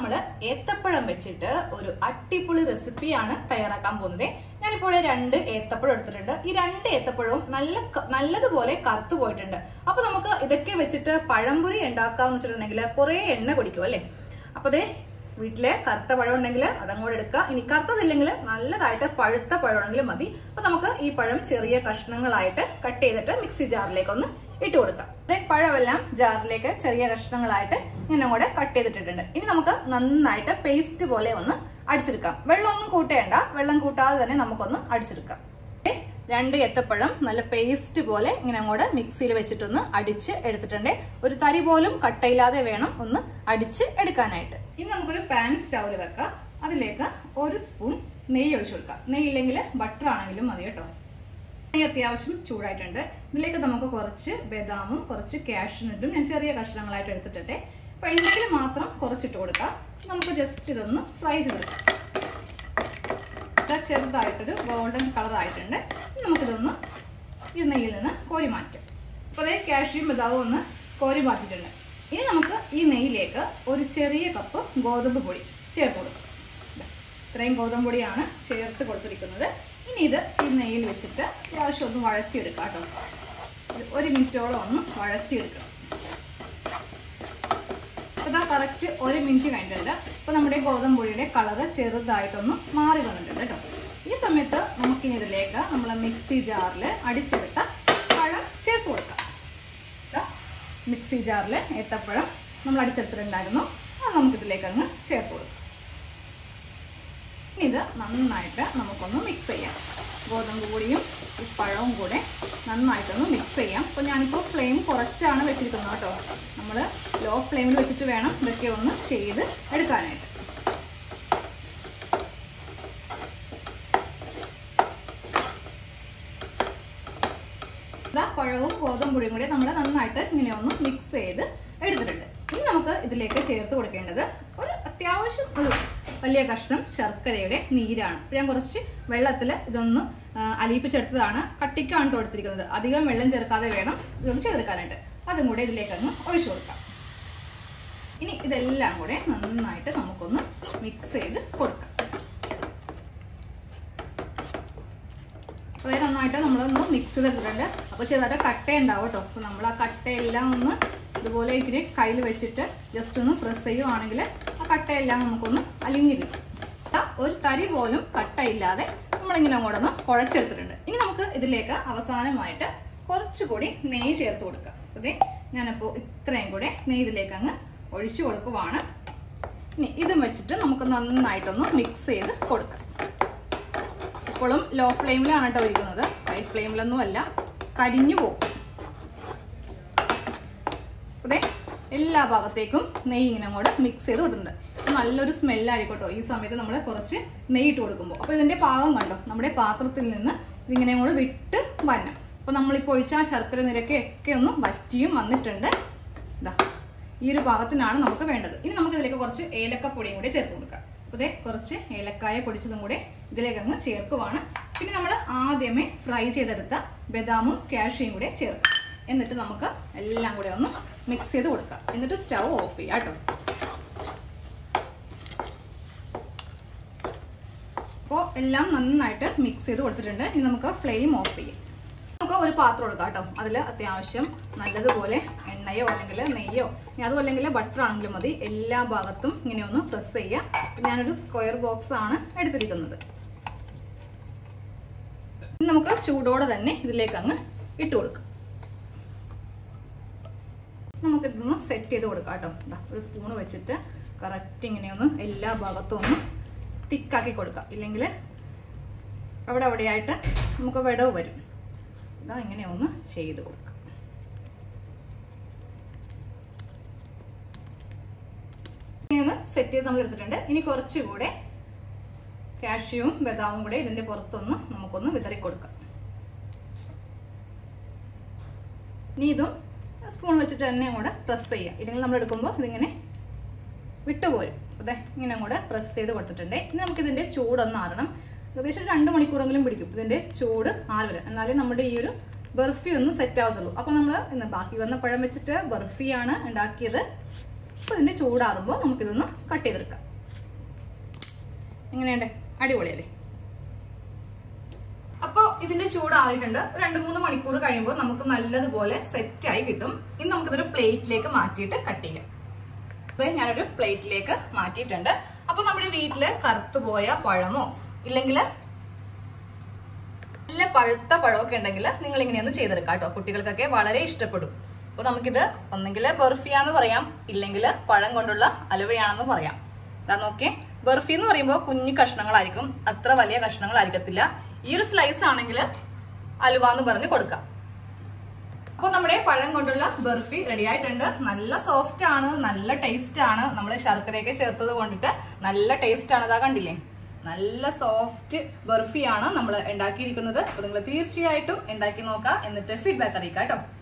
നമ്മൾ ഏത്തപ്പഴം വെച്ചിട്ട് ഒരു അടിപൊളി റെസിപ്പിയാണ് തയ്യാറാക്കാൻ പോകുന്നത് ഞാനിപ്പോൾ ഇവിടെ രണ്ട് ഏത്തപ്പഴം എടുത്തിട്ടുണ്ട് ഈ രണ്ട് ഏത്തപ്പഴവും നല്ല ക- നല്ലതുപോലെ കറുത്തു പോയിട്ടുണ്ട് അപ്പൊ നമുക്ക് ഇതൊക്കെ വെച്ചിട്ട് പഴംപൊരി ഉണ്ടാക്കാന്ന് വെച്ചിട്ടുണ്ടെങ്കിൽ കുറെ എണ്ണ കുടിക്കും അല്ലേ അപ്പൊ ദേ വീട്ടിലെ കറുത്ത പഴം ഉണ്ടെങ്കിൽ അതങ്ങോട്ട് എടുക്കുക ഇനി കറുത്തതില്ലെങ്കിൽ നല്ലതായിട്ട് പഴുത്ത പഴം ഉണ്ടെങ്കിൽ മതി അപ്പൊ നമുക്ക് ഈ പഴം ചെറിയ കഷ്ണങ്ങളായിട്ട് കട്ട് ചെയ്തിട്ട് മിക്സി ജാറിലേക്ക് ഒന്ന് ഇട്ട് കൊടുക്കാം ദേ പഴമെല്ലാം ജാറിലേക്ക് ചെറിയ കഷ്ണങ്ങളായിട്ട് ഇങ്ങനെ കൂടെ കട്ട് ചെയ്തിട്ടിട്ടുണ്ട് ഇനി നമുക്ക് നന്നായിട്ട് പേസ്റ്റ് പോലെ ഒന്ന് അടിച്ചെടുക്കാം വെള്ളമൊന്നും കൂട്ടേണ്ട വെള്ളം കൂട്ടാതെ തന്നെ നമുക്കൊന്ന് അടിച്ചെടുക്കാം ദേ, രണ്ട് ഏത്തപ്പഴം നല്ല പേസ്റ്റ് പോലെ ഇങ്ങനെ അങ്ങോട്ട് മിക്സിയിൽ വെച്ചിട്ടൊന്ന് അടിച്ച് എടുത്തിട്ടുണ്ട് ഒരു തരി പോലും കട്ടയില്ലാതെ വേണം ഒന്ന് അടിച്ച് എടുക്കാനായിട്ട് ഇനി നമുക്കൊരു പാൻ സ്റ്റൗവിൽ വെക്കാം അതിലേക്ക് ഒരു സ്പൂൺ നെയ്യ് ഒഴിച്ചു കൊടുക്കാം നെയ്യില്ലെങ്കിൽ ബട്ടർ ആണെങ്കിലും മതി കേട്ടോ നെയ്യ് അത്യാവശ്യം ചൂടായിട്ടുണ്ട് ഇതിലേക്ക് നമുക്ക് കുറച്ച് ബദാമും കുറച്ച് കാഷ്നട്ടും ഞാൻ ചെറിയ കഷ്ണങ്ങളായിട്ട് എടുത്തിട്ടെ അപ്പൊ എണ്ണയിൽ മാത്രം കുറച്ചിട്ട് കൊടുക്കാം നമുക്ക് ജസ്റ്റ് ഇതൊന്ന് ഫ്രൈ ചെയ്തെടുക്കാം ഇതാ ചെറുതായിട്ടൊരു ഗോൾഡൻ കളർ ആയിട്ടുണ്ട് ഇനി നമുക്കിതൊന്ന് ഈ നെയ്യിൽ നിന്ന് കോരി മാറ്റാം അപ്പോൾ അതേ കാഷ്യും ബദാമും ഒന്ന് കോരി മാറ്റിയിട്ടുണ്ട് ഇനി നമുക്ക് ഈ നെയ്യിലേക്ക് ഒരു ചെറിയ കപ്പ് ഗോതമ്പ് പൊടി ചേർത്ത് കൊടുക്കാം ദാ, ഇത്രയും ഗോതമ്പ് പൊടിയാണ് ചേർത്ത് കൊടുത്തിരിക്കുന്നത് ഇനി ഇത് ഈ നെയ്യിൽ വെച്ചിട്ട് പ്രാവശ്യം ഒന്ന് വഴറ്റിയെടുക്കാം കേട്ടോ ഇത് ഒരു മിനിറ്റോളം ഒന്ന് വഴറ്റിയെടുക്കണം അപ്പോൾ ഇതാ കറക്റ്റ് ഒരു മിനിറ്റ് കഴിഞ്ഞിട്ടുണ്ട് അപ്പോൾ നമ്മുടെ ഗോതമ്പ് പൊടിയുടെ കളറ് ചെറുതായിട്ടൊന്ന് മാറി വന്നിട്ടുണ്ട് കേട്ടോ ഈ സമയത്ത് നമുക്കിനി ഇതിലേക്ക് നമ്മൾ മിക്സി ജാറിൽ അടിച്ചെടുത്ത പഴം ചേർത്ത് കൊടുക്കാം ദാ മിക്സി ജാറിൽ ഏത്തപ്പഴം നമ്മൾ അടിച്ചെടുത്തിട്ടുണ്ടായിരുന്നു അത് നമുക്കിതിലേക്ക് അങ്ങ് ചേർത്ത് കൊടുക്കാം ഇനി ഇത് നന്നായിട്ട് നമുക്കൊന്ന് മിക്സ് ചെയ്യാം ഗോതമ്പ് പൊടിയും ഈ പഴവും കൂടെ നന്നായിട്ടൊന്ന് മിക്സ് ചെയ്യാം അപ്പോൾ ഞാനിപ്പോൾ ഫ്ലെയിം കുറച്ചാണ് വെച്ചിരിക്കുന്നത് കേട്ടോ നമ്മൾ ലോ ഫ്ലെയിമിൽ വെച്ചിട്ട് വേണം ഇതൊക്കെ ഒന്ന് ചെയ്ത് എടുക്കാനായിട്ട് ഇതാ പഴവും ഗോതമ്പ് പൊടിയും കൂടി നമ്മൾ നന്നായിട്ട് ഇങ്ങനെ ഒന്ന് മിക്സ് ചെയ്ത് എടുത്തിട്ടുണ്ട് ഇനി നമുക്ക് ഇതിലേക്ക് ചേർത്ത് കൊടുക്കേണ്ടത് ഒരു അത്യാവശ്യം ഒരു വലിയ കഷ്ണം ശർക്കരയുടെ നീരാണ് ഇപ്പൊ ഞാൻ കുറച്ച് വെള്ളത്തിൽ ഇതൊന്ന് ആ, അലിയിപ്പിച്ചെടുത്തതാണ് കട്ടിക്കാണ് കൊടുത്തിരിക്കുന്നത് അധികം വെള്ളം ചേർക്കാതെ വേണം ഇതൊന്ന് ചേർക്കാനായിട്ട് അതും കൂടെ ഇതിലേക്ക് അങ്ങ് ഒഴിച്ചു കൊടുക്കാം ഇനി ഇതെല്ലാം കൂടെ നന്നായിട്ട് നമുക്കൊന്ന് മിക്സ് ചെയ്ത് കൊടുക്കാം അതായത് നന്നായിട്ട് നമ്മളൊന്ന് മിക്സ് ചെയ്തിട്ടുണ്ട് അപ്പോൾ ചെറുതായിട്ട് കട്ട ഉണ്ടാവും കേട്ടോ അപ്പോൾ നമ്മൾ ആ കട്ടയെല്ലാം ഒന്ന് ഇതുപോലെ ഇങ്ങനെ കയ്യിൽ വെച്ചിട്ട് ജസ്റ്റ് ഒന്ന് പ്രസ് ചെയ്യുവാണെങ്കിൽ ആ കട്ടയെല്ലാം നമുക്കൊന്ന് അലിഞ്ഞു കിട്ടും ദാ ഒരു തരി പോലും കട്ടയില്ലാതെ നമ്മളിങ്ങനെ അങ്ങോട്ടൊന്ന് കുഴച്ചെടുത്തിട്ടുണ്ട് ഇനി നമുക്ക് ഇതിലേക്ക് അവസാനമായിട്ട് കുറച്ചുകൂടി നെയ്യ് ചേർത്ത് കൊടുക്കാം അതെ ഞാനപ്പോൾ ഇത്രയും കൂടെ നെയ്യ് ഇതിലേക്ക് അങ്ങ് ഒഴിച്ചു കൊടുക്കുവാണ് ഇനി ഇതും വെച്ചിട്ട് നമുക്ക് നന്നായിട്ടൊന്ന് മിക്സ് ചെയ്ത് കൊടുക്കാം ഇപ്പോഴും ലോ ഫ്ലെയിമിലാണ് കേട്ടോ ഇരിക്കുന്നത് ഹൈ ഫ്ലെയിമിലൊന്നും അല്ല കരിഞ്ഞു പോകും അതെ എല്ലാ ഭാഗത്തേക്കും നെയ്യ് ഇങ്ങനെ അങ്ങോട്ട് മിക്സ് ചെയ്ത് കൊടുത്തിട്ടുണ്ട് ഇത് നല്ലൊരു സ്മെല്ലായിരിക്കട്ടോ ഈ സമയത്ത് നമ്മൾ കുറച്ച് നെയ്യ് ഇട്ട് കൊടുക്കുമ്പോൾ അപ്പോൾ ഇതിന്റെ പാകം കണ്ടോ നമ്മുടെ പാത്രത്തിൽ നിന്ന് ഇതിങ്ങനെ അങ്ങോട്ട് വിട്ട് വരണം അപ്പോൾ നമ്മളിപ്പോൾ ഒഴിച്ച ആ ശർക്കര നിരക്കൊക്കെ ഒന്ന് വറ്റിയും വന്നിട്ടുണ്ട് ഇതാ ഈ ഒരു പാകത്തിനാണ് നമുക്ക് വേണ്ടത് ഇനി നമുക്ക് ഇതിലേക്ക് കുറച്ച് ഏലക്കപ്പൊടിയും കൂടി ചേർത്ത് കൊടുക്കാം അപ്പോൾ ദേ കുറച്ച് ഏലക്കായ പൊടിച്ചതും കൂടെ ഇതിലേക്ക് അങ്ങ് ചേർക്കുവാണ് പിന്നെ നമ്മൾ ആദ്യമേ ഫ്രൈ ചെയ്തെടുത്ത ബദാമും കാഷ്യും കൂടെ ചേർക്കാം എന്നിട്ട് നമുക്ക് എല്ലാം കൂടെ ഒന്ന് മിക്സ് ചെയ്ത് കൊടുക്കാം എന്നിട്ട് സ്റ്റൗ ഓഫ് ചെയ്യാം കേട്ടോ അപ്പോൾ എല്ലാം നന്നായിട്ട് മിക്സ് ചെയ്ത് കൊടുത്തിട്ടുണ്ട് ഇനി നമുക്ക് ഫ്ലെയിം ഓഫ് ചെയ്യാം നമുക്ക് ഒരു പാത്രം എടുക്കാം കേട്ടോ അതിൽ അത്യാവശ്യം നല്ലതുപോലെ എണ്ണയോ അല്ലെങ്കിൽ നെയ്യോ ഇനി അതും അല്ലെങ്കിൽ ബട്ടർ ആണെങ്കിലും മതി എല്ലാ ഭാഗത്തും ഇങ്ങനെ ഒന്ന് പ്രസ് ചെയ്യുക ഞാനൊരു സ്ക്വയർ ബോക്സ് ആണ് എടുത്തിരിക്കുന്നത് ഇനി നമുക്ക് ചൂടോടെ തന്നെ ഇതിലേക്ക് അങ്ങ് ഇട്ട് കൊടുക്കാം നമുക്കിതൊന്ന് സെറ്റ് ചെയ്ത് കൊടുക്കാം കേട്ടോ ഇതാ ഒരു സ്പൂൺ വെച്ചിട്ട് കറക്റ്റ് ഇങ്ങനെ ഒന്ന് എല്ലാ ഭാഗത്തും ഒന്ന് തിക്കാക്കി കൊടുക്കാം ഇല്ലെങ്കിൽ അവിടെ അവിടെയായിട്ട് നമുക്ക് വിടവ് വരും ഇതാ ഇങ്ങനെ ഒന്ന് ചെയ്ത് കൊടുക്കാം ഇങ്ങനെ ഒന്ന് സെറ്റ് ചെയ്ത് നമ്മൾ എടുത്തിട്ടുണ്ട് ഇനി കുറച്ചുകൂടെ കാഷ്യൂവും ബദാമും കൂടെ ഇതിന്റെ പുറത്തൊന്ന് നമുക്കൊന്ന് വിതറി കൊടുക്കാം ഇനി ഇതും സ്പൂൺ വെച്ചിട്ട് തന്നെ അങ്ങോട്ട് പ്രസ് ചെയ്യാം ഇല്ലെങ്കിൽ നമ്മൾ എടുക്കുമ്പോൾ ഇതിങ്ങനെ വിട്ടുപോരും അതെ ഇങ്ങനെ അങ്ങോട്ട് പ്രസ് ചെയ്ത് കൊടുത്തിട്ടുണ്ട് ഇനി നമുക്ക് ഇതിന്റെ ചൂടൊന്ന് ആറണം ഏകദേശം ഒരു രണ്ട് മണിക്കൂറെങ്കിലും പിടിക്കും ഇതിന്റെ ചൂട് ആറ് വരെ എന്നാലേ നമ്മുടെ ഈ ഒരു ബർഫി ഒന്ന് സെറ്റ് ആവത്തുള്ളൂ അപ്പൊ നമ്മൾ ഇന്ന് ബാക്കി വന്ന പഴം വെച്ചിട്ട് ബർഫിയാണ് ഉണ്ടാക്കിയത് അപ്പൊ ഇതിന്റെ ചൂടാറുമ്പോൾ നമുക്കിതൊന്ന് കട്ട് ചെയ്തെടുക്കാം എങ്ങനെയുണ്ട് അടിപൊളിയല്ലേ അപ്പൊ ഇതിന്റെ ചൂടാറിയിട്ടുണ്ട് രണ്ട് മൂന്ന് മണിക്കൂർ കഴിയുമ്പോൾ നമുക്ക് നല്ലതുപോലെ സെറ്റ് ആയി കിട്ടും ഇനി നമുക്കിതൊരു പ്ലേറ്റിലേക്ക് മാറ്റിയിട്ട് കട്ട് ചെയ്യാം ഇത് ഞാനൊരു പ്ലേറ്റിലേക്ക് മാറ്റിയിട്ടുണ്ട് അപ്പൊ നമ്മുടെ വീട്ടില് കറുത്തുപോയ പഴമോ ഇല്ലെങ്കിൽ നല്ല പഴുത്ത പഴമൊക്കെ ഉണ്ടെങ്കിൽ നിങ്ങൾ ഇങ്ങനെയൊന്ന് ചെയ്തെടുക്കാം കേട്ടോ കുട്ടികൾക്കൊക്കെ വളരെ ഇഷ്ടപ്പെടും അപ്പൊ നമുക്കിത് ഒന്നെങ്കിൽ ബർഫിയാന്ന് പറയാം ഇല്ലെങ്കിൽ പഴം കൊണ്ടുള്ള അലുവയാണെന്ന് പറയാം ഇതാ നോക്കേ ബർഫി എന്ന് പറയുമ്പോൾ കുഞ്ഞു കഷ്ണങ്ങളായിരിക്കും അത്ര വലിയ കഷ്ണങ്ങളായിരിക്കത്തില്ല ഈ ഒരു സ്ലൈസ് ആണെങ്കിൽ അലുവ എന്ന് പറഞ്ഞ് കൊടുക്കാം അപ്പോൾ നമ്മുടെ പഴം കൊണ്ടുള്ള ബർഫി റെഡി ആയിട്ടുണ്ട് നല്ല സോഫ്റ്റ് ആണ് നല്ല ടേസ്റ്റ് ആണ് നമ്മൾ ശർക്കരയൊക്കെ ചേർത്തത് കൊണ്ടിട്ട് നല്ല ടേസ്റ്റ് ആണ് അതാ കണ്ടില്ലേ നല്ല സോഫ്റ്റ് ബർഫിയാണ് നമ്മൾ ഉണ്ടാക്കിയിരിക്കുന്നത് അപ്പോൾ നിങ്ങൾ തീർച്ചയായിട്ടും ഉണ്ടാക്കി നോക്കുക എന്നിട്ട് ഫീഡ്ബാക്ക് അറിയിക്കാം കേട്ടോ